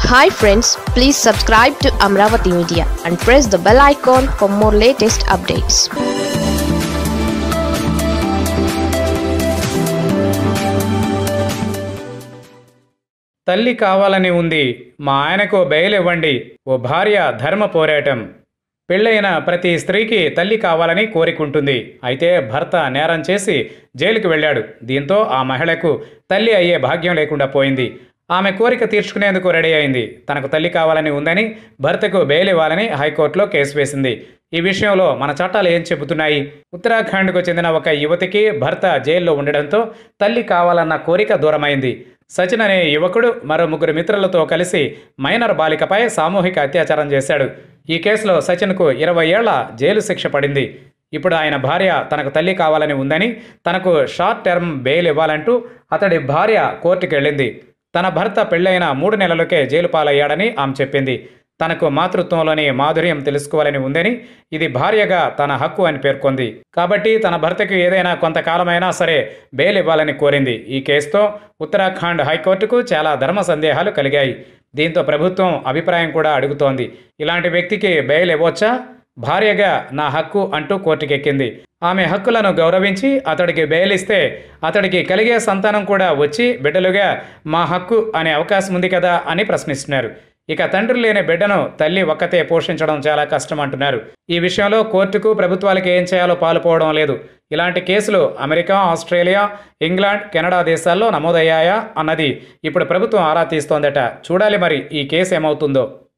hi friends please subscribe to Amaravati media and press the bell icon for more latest updates తల్లి కావాలని ఉంది మా ఆయనకు బెయిల్ ఇవ్వండి ఓ భార్య ధర్మ పోరాటం పెళ్ళైన ప్రతి స్త్రీకి తల్లి కావాలని కోరికుంటుంది అయితే భర్త నేరం చేసి జైలుకు వెళ్ళాడు దీంతో ఆ మహిళకు తల్లి అయ్యే భాగ్యం లేకుండా పోయింది ఆమె కోరిక తీర్చుకునేందుకు రెడీ అయింది తనకు తల్లి కావాలని ఉందని భర్తకు బెయిల్ ఇవ్వాలని హైకోర్టులో కేసు వేసింది ఈ విషయంలో మన చట్టాలు ఏం చెబుతున్నాయి ఉత్తరాఖండ్కు చెందిన ఒక యువతికి భర్త జైల్లో ఉండడంతో తల్లి కావాలన్న కోరిక దూరమైంది సచిన్ అనే యువకుడు మరో ముగ్గురు మిత్రులతో కలిసి మైనర్ బాలికపై సామూహిక అత్యాచారం చేశాడు ఈ కేసులో సచిన్కు ఇరవై ఏళ్ల జైలు శిక్ష పడింది ఇప్పుడు ఆయన భార్య తనకు తల్లి కావాలని ఉందని తనకు షార్ట్ టర్మ్ బెయిల్ ఇవ్వాలంటూ అతడి భార్య కోర్టుకు వెళ్ళింది తన భర్త పెళ్ళైన మూడు నెలలకే జైలు పాలయ్యాడని ఆమె చెప్పింది తనకు మాతృత్వంలోని మాధుర్యం తెలుసుకోవాలని ఉందని ఇది భార్యగా తన హక్కు అని పేర్కొంది కాబట్టి తన భర్తకు ఏదైనా కొంతకాలమైనా సరే బెయిల్ ఇవ్వాలని కోరింది ఈ కేసుతో ఉత్తరాఖండ్ హైకోర్టుకు చాలా ధర్మ సందేహాలు కలిగాయి దీంతో ప్రభుత్వం అభిప్రాయం కూడా అడుగుతోంది ఇలాంటి వ్యక్తికి బెయిల్ ఇవ్వొచ్చా భార్యగా నా హక్కు అంటూ కోర్టుకెక్కింది ఆమె హక్కులను గౌరవించి అతడికి బెయిల్ ఇస్తే అతడికి కలిగే సంతానం కూడా వచ్చి బిడ్డలుగా మా హక్కు అనే అవకాశం ఉంది కదా అని ప్రశ్నిస్తున్నారు ఇక తండ్రి లేని బిడ్డను తల్లి ఒక్కతే పోషించడం చాలా కష్టం అంటున్నారు ఈ విషయంలో కోర్టుకు ప్రభుత్వాలకు ఏం చేయాలో పాలుపోవడం లేదు ఇలాంటి కేసులు అమెరికా ఆస్ట్రేలియా ఇంగ్లాండ్ కెనడా దేశాల్లో నమోదయ్యాయా అన్నది ఇప్పుడు ప్రభుత్వం ఆరా తీస్తోందట చూడాలి మరి ఈ కేసు ఏమవుతుందో